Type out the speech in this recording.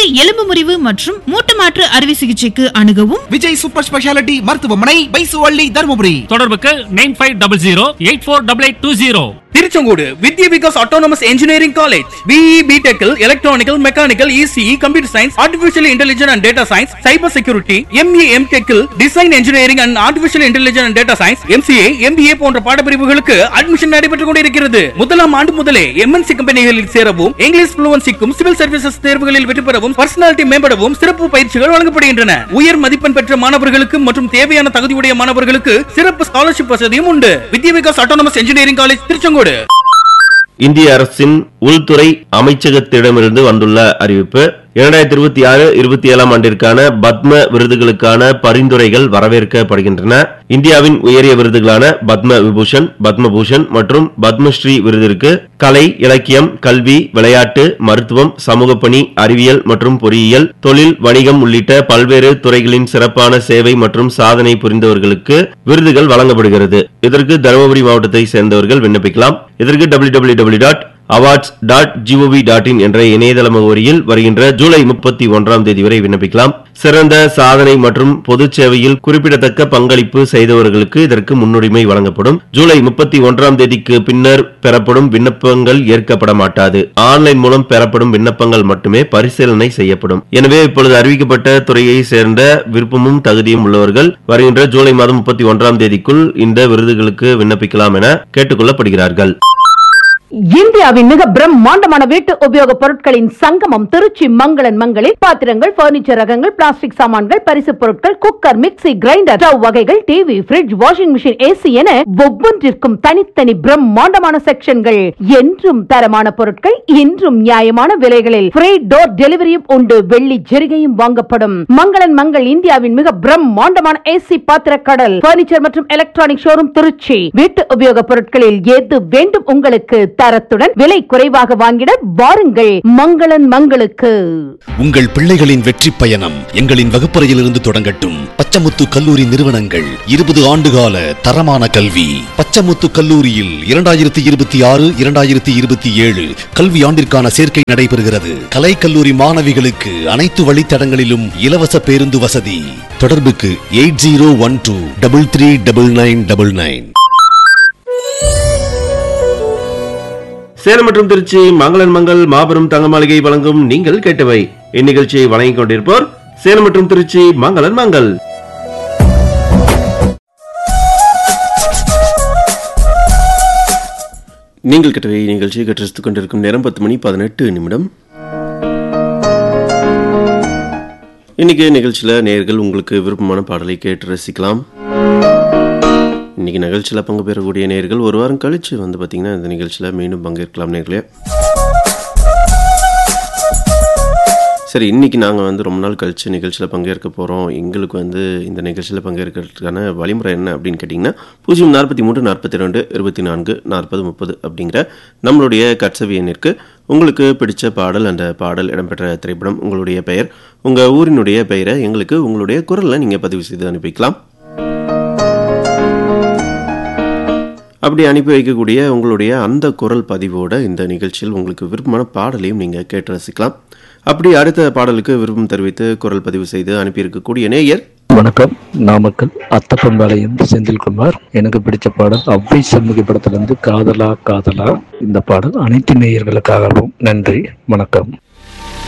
எலும்பு முறிவு மற்றும் மூட்டு மாற்று அறுவை சிகிச்சைக்கு அணுகவும் விஜய் சூப்பர் ஸ்பெஷாலிட்டி மருத்துவமனை பைசுவள்ளி தருமபுரி தொடர்புக்கு nine five double zero eight four double eight two zero Tiruchengode Vidya Vikas autonomous engineering college BE பிடெக்கில் electronical mechanical ECE computer science artificial intelligence and data science cyber security MA M டெக்கில் design engineering and artificial intelligence and data science MCA MBA போன்ற பாடப்பிரிவுகளுக்கு admission நடைபெற்றுக் கொண்டிருக்கிறது முதலாம் ஆண்டு முதலே MNC கம்பெனிகளில் சேரவும் இங்கிலீஷ் புளுவன்சிக்கும் சிவில் சர்வீசஸ் தேர்வுகளில் வெற்றி பெறவும் பர்சனாலிட்டி மேம்படவும் சிறப்பு பயிற்சிகள் வழங்கப்படுகின்றன உயர் மதிப்பெண் பெற்ற மாணவர்களுக்கு மற்றும் தேவையான தகுதியுடைய மாணவர்களுக்கு சிறப்பு ஸ்காலர்ஷிப் வசதியும் உண்டு Vidya Vikas autonomous engineering college Tiruchengode இந்திய அரசின் உள்துறை அமைச்சகத்திடமிருந்து வந்துள்ள அறிவிப்பு இரண்டாயிரத்தி இருபத்தி ஆறு இருபத்தி ஏழாம் ஆண்டிற்கான பத்ம விருதுகளுக்கான பரிந்துரைகள் வரவேற்கப்படுகின்றன இந்தியாவின் உயரிய விருதுகளான பத்ம விபூஷன் பத்மபூஷன் மற்றும் பத்மஸ்ரீ விருதிற்கு கலை இலக்கியம் கல்வி விளையாட்டு மருத்துவம் சமூக பணி அறிவியல் மற்றும் பொறியியல் தொழில் வணிகம் உள்ளிட்ட பல்வேறு துறைகளின் சிறப்பான சேவை மற்றும் சாதனை புரிந்தவர்களுக்கு விருதுகள் வழங்கப்படுகிறது இதற்கு தருமபுரி மாவட்டத்தை சேர்ந்தவர்கள் விண்ணப்பிக்கலாம் இதற்கு W dot awards dot G O V dot in என்ற இணையதள முகவரியில் வருகின்ற ஜூலை முப்பத்தி ஒன்றாம் தேதி வரை விண்ணப்பிக்கலாம் சிறந்த சாதனை மற்றும் பொது சேவையில் குறிப்பிடத்தக்க பங்களிப்பு செய்தவர்களுக்கு இதற்கு முன்னுரிமை வழங்கப்படும் ஜூலை முப்பத்தி ஒன்றாம் தேதிக்கு பின்னர் பெறப்படும் விண்ணப்பங்கள் ஏற்கப்பட மாட்டாது ஆன்லைன் மூலம் பெறப்படும் விண்ணப்பங்கள் மட்டுமே பரிசீலனை செய்யப்படும் எனவே இப்பொழுது அறிவிக்கப்பட்ட துறையை சேர்ந்த விருப்பமும் தகுதியும் உள்ளவர்கள் வருகின்ற ஜூலை மாதம் முப்பத்தி ஒன்றாம் தேதிக்குள் இந்த விருதுகளுக்கு விண்ணப்பிக்கலாம் என கேட்டுக்கொள்ளப்படுகிறார்கள் இந்தியாவின் மிக பிரம்மாண்டமான வீட்டு உபயோக பொருட்களின் சங்கமம் திருச்சி மங்களன் மங்களில் பாத்திரங்கள் பர்னிச்சர் ரகங்கள் பிளாஸ்டிக் சாமான்கள் பரிசு பொருட்கள் குக்கர் மிக்ஸி கிரைண்டர் ஸ்டவ் வகைகள் TV fridge washing machine AC என ஒவ்வொன்றிற்கும் தனித்தனி பிரம்மாண்டமான செக்ஷன்கள் என்றும் தரமான பொருட்கள் இன்றும் நியாயமான விலைகளில் ஃப்ரீ டோர் டெலிவரியும் உண்டு வெள்ளி ஜெரிகையும் வாங்கப்படும் மங்களன் மங்கள் இந்தியாவின் மிக பிரம்மாண்டமான ஏசி பாத்திர கடல் பர்னிச்சர் மற்றும் எலக்ட்ரானிக் ஷோரூம் திருச்சி வீட்டு உபயோக பொருட்களில் எது வேண்டும் உங்களுக்கு தரத்துடன் விலை குறைவாக வாங்கிட வாருங்கள் மங்களன் மங்களுக்கு உங்கள் பிள்ளைகளின் வெற்றி பயணம் எங்களின் வகுப்பறையிலிருந்து தொடங்கட்டும் பச்சமுத்து கல்லூரி நிறுவனங்கள் இருபது ஆண்டுகால தரமான கல்வி பச்சமுத்து கல்லூரியில் இரண்டாயிரத்தி இருபத்தி ஆறு இரண்டாயிரத்தி இருபத்தி ஏழு கல்வி ஆண்டிற்கான சேர்க்கை நடைபெறுகிறது கலை கல்லூரி மாணவிகளுக்கு அனைத்து வழித்தடங்களிலும் இலவச பேருந்து வசதி தொடர்புக்கு eight zero one two double three double nine double nine Salem மற்றும் திருச்சி மங்களன் மங்கள் மாபெரும் தங்க மாளிகை வழங்கும் நீங்கள் கேட்டவை இந்நிகழ்ச்சியை வழங்கிக் கொண்டிருப்போர் சேலம் மற்றும் திருச்சி மங்களன் மங்கள் நீங்கள் கேட்டவை நிகழ்ச்சியை கற்றறித்துக் கொண்டிருக்கும் நேரம் பத்து மணி பதினெட்டு நிமிடம் இன்னைக்கு நிகழ்ச்சியில் நேர்கள் உங்களுக்கு விருப்பமான பாடலை கேட்டு ரசிக்கலாம் இன்னைக்கு நிகழ்ச்சியில் பங்கு பெறக்கூடிய நேர்கள் ஒரு வாரம் கழிச்சு வந்து பார்த்தீங்கன்னா இந்த நிகழ்ச்சியில் மீண்டும் பங்கேற்கலாம் நேர்களே சரி இன்னைக்கு நாங்கள் வந்து ரொம்ப நாள் கழிச்சு நிகழ்ச்சியில் பங்கேற்க போகிறோம் எங்களுக்கு வந்து இந்த நிகழ்ச்சியில் பங்கேற்கிறதுக்கான வழிமுறை என்ன அப்படின்னு கேட்டிங்கன்னா பூஜ்ஜியம் நாற்பத்தி மூன்று நாற்பத்தி ரெண்டு இருபத்தி நான்கு நாற்பது முப்பது அப்படிங்கிற நம்மளுடைய கட்சவி எண்ணிற்கு உங்களுக்கு பிடிச்ச பாடல் அந்த பாடல் இடம்பெற்ற திரைப்படம் உங்களுடைய பெயர் உங்கள் ஊரினுடைய பெயரை எங்களுக்கு உங்களுடைய குரலில் நீங்கள் பதிவு செய்து அனுப்பிக்கலாம் அப்படி அனுப்பி வைக்கக்கூடிய உங்களுடைய அந்த குரல் பதிவோட இந்த நிகழ்ச்சியில் உங்களுக்கு விருப்பமான பாடலையும் நீங்கள் கேட்டு ரசிக்கலாம் அப்படி அடுத்த பாடலுக்கு விருப்பம் தெரிவித்து குரல் பதிவு செய்து அனுப்பியிருக்கக்கூடிய நேயர் வணக்கம் நாமக்கல் அத்தப்பம்பாளையம் செந்தில்குமார் எனக்கு பிடிச்ச பாடல் அவ்வை சண்முகி படத்திலிருந்து காதலா காதலா இந்த பாடல் அனைத்து நேயர்களுக்காகவும் நன்றி வணக்கம்